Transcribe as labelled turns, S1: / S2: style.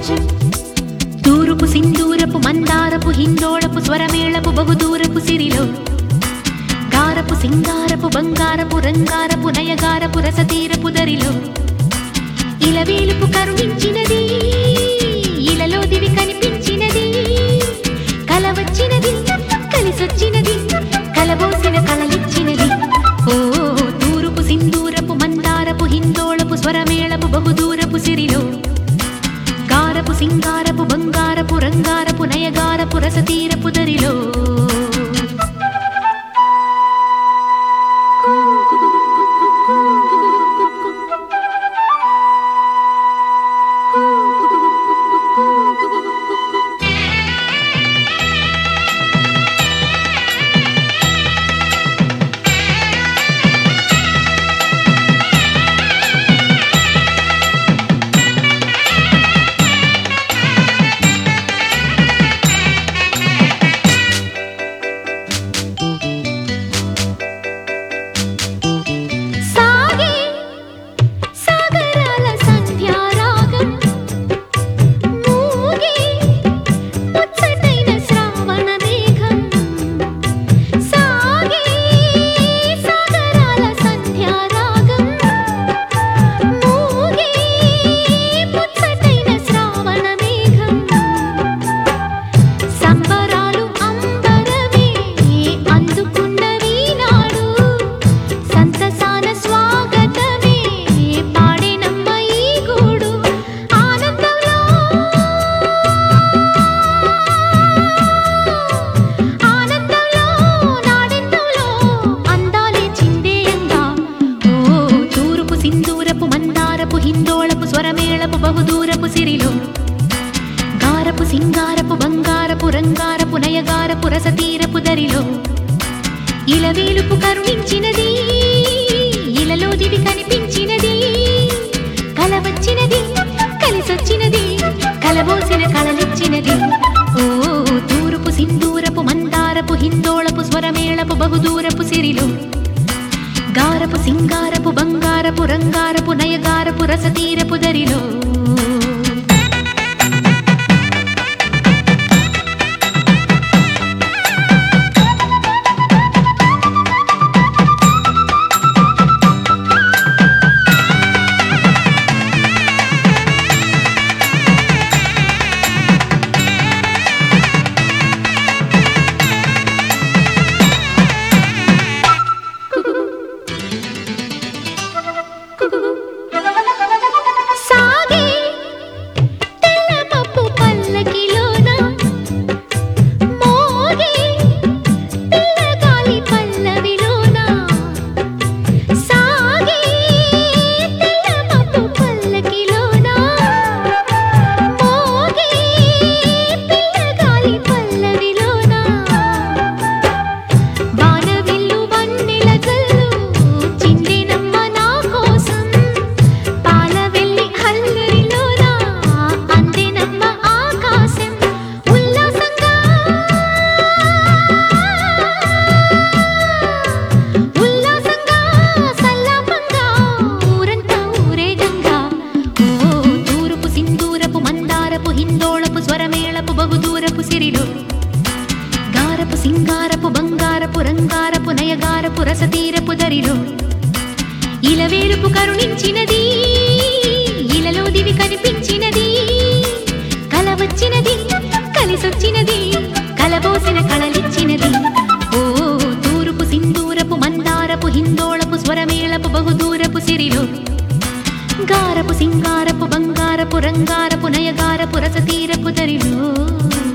S1: కొంచెం తూరుపు సింధూరపు మందారపు హిందోళపు స్వరమేళపు బహుదూరపు సిరిలో గారపు సింగారపు బంగారపు రంగారపు నయగారపు రసతీరపు దరిలో ఇలవేలుపు కరుణించినది ఇలలో దివి కనిపించినది కల వచ్చినది కలిసొచ్చినది కలబోసిన కలలిచ్చినది ఓ తూరుపు సింధూరపు మందారపు హిందోళపు స్వరమేళపు బహుదూరపు సిరిలో గారపు సింగారపు బంగారపు రంగారపు నయగారపు రసతీరపు దరిలో సాగే సాగరాల సంధ్యారాగం మూగే ముచ్చటైన శ్రావణ మేఘం సాగే సాగరాల సంధ్యారాగం మూగే ముచ్చటైన శ్రావణ మేఘం సంబరాలు అంబరమే అందుకున్నవి నాడు సంతసాన స్వాగతమే పాడేనమ్మ ఈ గూడు ఆనందంలో ఆనందంలో నాడెందంలో అందాలే చిందేయంగా ఓ తూరుపు సింధూరపు మందారపు హిందోళపు స్వరమేళపు బహుదూరపు సిరిలో గారపు సింగారపు బంగారపు రంగారపు నయగారపు రసతీరపు దరిలో ఇలవేలుపు కరుణించినది ఇలలో దివి కనిపించినది కల వచ్చినది కలిసొచ్చినది కలబోసిన కలలిచ్చినది ఓ తూరుపు సింధూరపు మందారపు హిందోళపు స్వరమేళపు బహుదూరపు సిరిలో గారపు సింగారపు బంగారపు రంగారపు నయగారపు రసతీరపు దరిలో సాగే తెల్లమప్పు పల్లకిలోన మోగే పిల్లగాలి పల్లవిలోన సాగే తెల్లమప్పు పల్లకిలోన మోగే పిల్లగాలి పల్లవిలోన వానవిల్లు వన్నెల జల్లు చిందినమ్మ నా కోసం పాల వెళ్ళి హల్లరిలోన అందినమ్మ ఆకాశం ఉల్లాసంగా ఉల్లాసంగా సల్లాపంగా ఊరంతా ఊరేగంగా ఓ తూరుపు సింధూరపు మందారపు హిందోళపు స్వరమేళపు బహుదూరపు సిరిలో గారపు సింగారపు బంగారపు రంగారపు నయగారపు రసతీరపు దరిలో ఇలవేలుపు కరుణించినది ఇలలో దివి కనిపించినది కల వచ్చినది కలిసొచ్చినది కలబోసిన కళలిచ్చినది ఓ తూరుపు సింధూరపు మందారపు హిందోళపు స్వరమేళపు బహుదూరపు సిరిలో గారపు సింగారపు బంగారపు రంగారపు నయగారపు రసతీరపు దరిలో